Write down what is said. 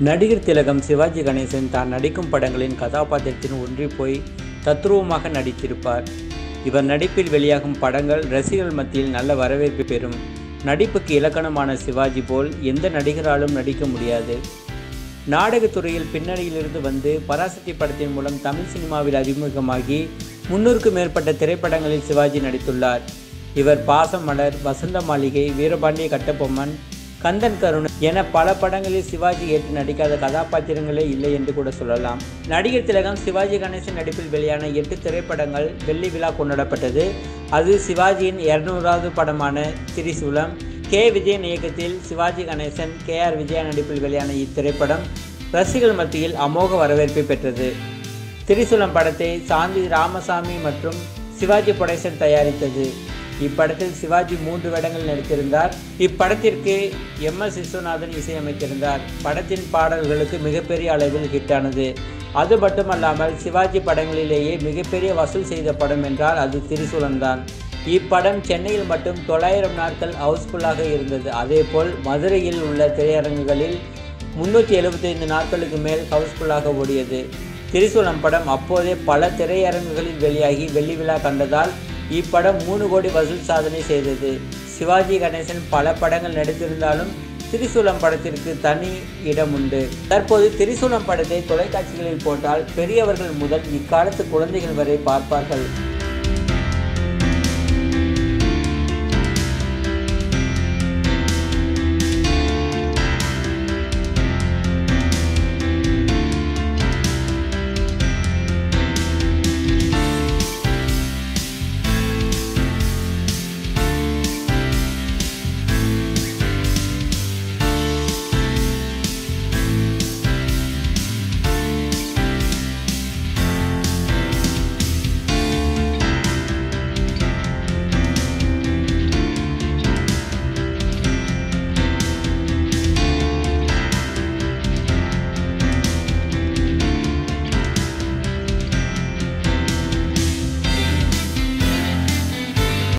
நடிகர் திலகம் சிவாஜி கணேசன் தான் நடிக்கும் படங்களின் கதாபாத்திரத்தின் ஒன்றி போய் தத்ரூபமாக நடித்திருப்பார் இவர் நடிப்பில் வெளியாகும் படங்கள் ரசிகர்கள் மத்தியில் நல்ல வரவேற்பு பெறும் நடிப்புக்கு இலக்கணமான சிவாஜி போல் எந்த நடிகராலும் நடிக்க முடியாது நாடகத்துறையில் பின்னணியிலிருந்து வந்து பராசக்தி படத்தின் மூலம் தமிழ் சினிமாவில் அறிமுகமாகி முன்னூறுக்கும் மேற்பட்ட திரைப்படங்களில் சிவாஜி நடித்துள்ளார் இவர் பாசம் மலர் வசந்த மாளிகை வீரபாண்டிய கட்டபொம்மன் கந்தன் கருண் என பல படங்களில் சிவாஜி ஏற்று நடிக்காத கதாபாத்திரங்களே இல்லை என்று கூட சொல்லலாம் நடிகர் திலகம் சிவாஜி கணேசன் நடிப்பில் வெளியான எட்டு திரைப்படங்கள் வெள்ளி விழா கொண்டாடப்பட்டது அது சிவாஜியின் இருநூறாவது படமான திரிசூலம் கே விஜயன் இயக்கத்தில் சிவாஜி கணேசன் கே ஆர் விஜயா நடிப்பில் வெளியான இத்திரைப்படம் ரசிகர்கள் மத்தியில் அமோக வரவேற்பை பெற்றது திரிசூலம் படத்தை சாந்தி ராமசாமி மற்றும் சிவாஜி புரொடக்ஷன் தயாரித்தது இப்படத்தில் சிவாஜி மூன்று வேடங்கள் நடித்திருந்தார் இப்படத்திற்கு எம் எஸ் விஸ்வநாதன் இசையமைத்திருந்தார் படத்தின் பாடல்களுக்கு மிகப்பெரிய அளவில் ஹிட்டானது அது மட்டுமல்லாமல் சிவாஜி படங்களிலேயே மிகப்பெரிய வசூல் செய்த படம் என்றால் அது திரிசூலம்தான் இப்படம் சென்னையில் மட்டும் தொள்ளாயிரம் நாட்கள் ஹவுஸ்ஃபுல்லாக இருந்தது அதேபோல் மதுரையில் உள்ள திரையரங்குகளில் முன்னூற்றி எழுபத்தைந்து நாட்களுக்கு மேல் ஹவுஸ்ஃபுல்லாக ஓடியது திரிசூலம் படம் அப்போதே பல திரையரங்குகளில் வெளியாகி வெள்ளி விழா கண்டதால் இப்படம் மூணு கோடி வசூல் சாதனை செய்தது சிவாஜி கணேசன் பல படங்கள் நடித்திருந்தாலும் திரிசூலம் படத்திற்கு தனி இடம் உண்டு தற்போது திரிசூலம் படத்தை தொலைக்காட்சிகளில் போட்டால் பெரியவர்கள் முதல் இக்காலத்து குழந்தைகள் வரை பார்ப்பார்கள்